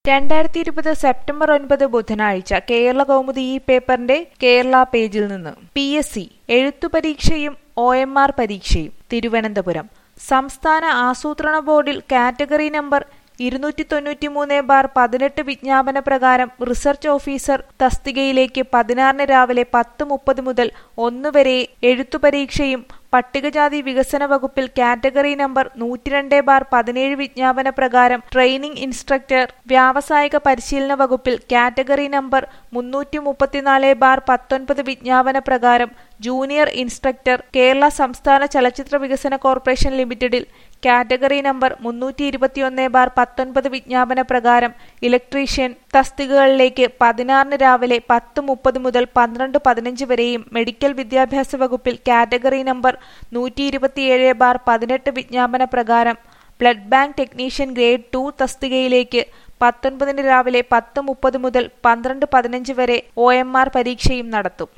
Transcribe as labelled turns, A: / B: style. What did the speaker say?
A: രണ്ടായിരത്തി ഇരുപത് സെപ്റ്റംബർ ഒൻപത് ബുധനാഴ്ച കേരള കൗമുദി ഈ പേപ്പറിന്റെ കേരള പേജിൽ നിന്ന് പി എസ് സി എഴുത്തു പരീക്ഷയും ഒ എം ആർ പരീക്ഷയും തിരുവനന്തപുരം സംസ്ഥാന ആസൂത്രണ ബോർഡിൽ കാറ്റഗറി നമ്പർ ഇരുന്നൂറ്റി തൊണ്ണൂറ്റി മൂന്ന് ബാർ പതിനെട്ട് വിജ്ഞാപന പ്രകാരം റിസർച്ച് ഓഫീസർ തസ്തികയിലേക്ക് പതിനാറിന് രാവിലെ പത്ത് മുപ്പത് മുതൽ ഒന്ന് വരെ എഴുത്തു പരീക്ഷയും പട്ടികജാതി വികസന വകുപ്പിൽ കാറ്റഗറി നമ്പർ നൂറ്റിരണ്ട് ബാർ പതിനേഴ് വിജ്ഞാപന പ്രകാരം ട്രെയിനിംഗ് ഇൻസ്ട്രക്ടർ വ്യാവസായിക പരിശീലന വകുപ്പിൽ കാറ്റഗറി നമ്പർ മുന്നൂറ്റി മുപ്പത്തിനാല് ബാർ പത്തൊൻപത് വിജ്ഞാപന പ്രകാരം ജൂനിയർ ഇൻസ്ട്രക്ടർ കേരള സംസ്ഥാന ചലച്ചിത്ര വികസന കോർപ്പറേഷൻ ലിമിറ്റഡിൽ കാറ്റഗറി നമ്പർ മുന്നൂറ്റി ഇരുപത്തിയൊന്ന് ബാർ പത്തൊൻപത് വിജ്ഞാപന പ്രകാരം ഇലക്ട്രീഷ്യൻ തസ്തികകളിലേക്ക് പതിനാറിന് രാവിലെ പത്ത് മുപ്പത് മുതൽ പന്ത്രണ്ട് പതിനഞ്ച് വരെയും മെഡിക്കൽ വിദ്യാഭ്യാസ വകുപ്പിൽ കാറ്റഗറി നമ്പർ നൂറ്റി ഇരുപത്തിയേഴ് ബാർ പതിനെട്ട് വിജ്ഞാപന പ്രകാരം blood bank technician grade two തസ്തികയിലേക്ക് പത്തൊൻപതിന് രാവിലെ പത്ത് മുപ്പത് മുതൽ പന്ത്രണ്ട് പതിനഞ്ച് വരെ ഒ എം ആർ പരീക്ഷയും നടത്തും